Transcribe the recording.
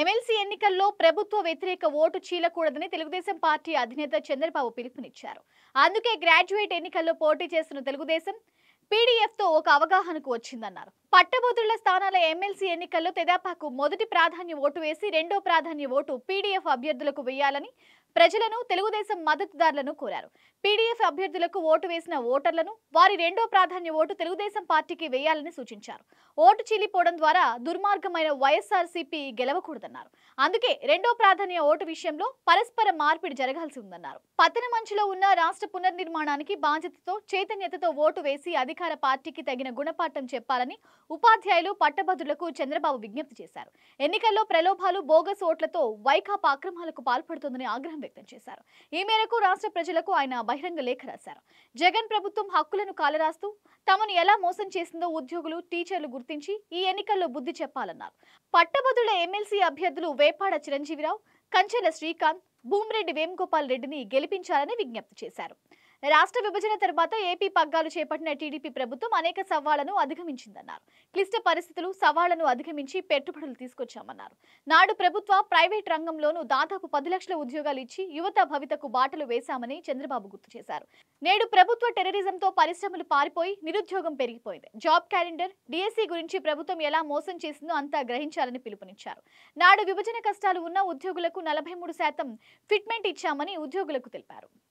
MLC ఎన్నికల్లో ప్రభుత్వ వ్యతిరేక ఓటు చీలకూడదని తెలుగుదేశం పార్టీ అధినేత చంద్రబాబు పిలుపునిచ్చారు అందుకే గ్రాడ్యుయేట్ ఎన్నికల్లో పోటీ చేస్తున్న తెలుగుదేశం పీడీఎఫ్ తో ఒక అవగాహనకు వచ్చిందన్నారు పట్టభద్రుల స్థానాల ఎమ్మెల్సీ ఎన్నికల్లో తెదాపాకు మొదటి ప్రాధాన్య ఓటు వేసి రెండో ప్రాధాన్య ఓటు పీడీఎఫ్ అభ్యర్థులకు వేయాలని ప్రజలను తెలుగుదేశం మద్దతుదారులను కోరారు పీడీఎఫ్ అభ్యర్థులకు ఓటు వేసిన ఓటర్లను వారి రెండో ప్రాధాన్య ఓటు తెలుగుదేశం పార్టీకి వేయాలని సూచించారు ఓటు చీలిపోవడం ద్వారా దుర్మార్గమైన వైఎస్ఆర్సీపీ గెలవకూడదన్నారు అందుకే రెండో ప్రాధాన్య ఓటు విషయంలో పరస్పర మార్పిడి జరగాల్సి ఉందన్నారు పతన మంచులో ఉన్న రాష్ట్ర పునర్నిర్మాణానికి బాధ్యతతో చైతన్యతతో ఓటు వేసి అధికార పార్టీకి తగిన గుణపాఠం చెప్పాలని ఉపాధ్యాయులు పట్టభద్రులకు చంద్రబాబు విజ్ఞప్తి చేశారు ఎన్నికల్లో ప్రలోభాలు బోగస్ ఓట్లతో వైకాపా అక్రమాలకు పాల్పడుతోందని ఆగ్రహం వ్యక్తం చేశారు ఈ మేరకు రాష్ట్ర ప్రజలకు ఆయన బహిరంగ లేఖ రాశారు జగన్ ప్రభుత్వం హక్కులను కాలరాస్తూ తమను ఎలా మోసం చేసిందో ఉద్యోగులు టీచర్లు గుర్తించి ఈ ఎన్నికల్లో బుద్ధి చెప్పాలన్నారు పట్టభద్రుల ఎమ్మెల్సీ అభ్యర్థులు వేపాడ చిరంజీవిరావు కంచెల శ్రీకాంత్ భూమిరెడ్డి వేణుగోపాల్ రెడ్డిని గెలిపించాలని విజ్ఞప్తి చేశారు రాష్ట్ర విభజన తర్వాత ఏపీ పగ్గాలు చేపట్టిన టీడీపీ ప్రభుత్వం అనేక సవాళ్లను అధిగమించిందన్నారు క్లిష్ట పరిస్థితులు సవాళ్లను అధిగమించి పెట్టుబడులు తీసుకొచ్చామన్నారు నాడు ప్రభుత్వ ప్రైవేట్ రంగంలోనూ దాదాపు పది లక్షల ఉద్యోగాలు ఇచ్చి యువత భవితకు బాటలు వేశామని చంద్రబాబు గుర్తు చేశారు నేడు ప్రభుత్వ టెర్రరిజంతో పరిశ్రమలు పారిపోయి నిరుద్యోగం పెరిగిపోయింది జాబ్ క్యాలెండర్ డిఎస్సి గురించి ప్రభుత్వం ఎలా మోసం చేసిందో అంతా గ్రహించాలని పిలుపునిచ్చారు నాడు విభజన కష్టాలు ఉన్న ఉద్యోగులకు నలభై మూడు శాతం ఫిట్మెంట్ ఇచ్చామని ఉద్యోగులకు తెలిపారు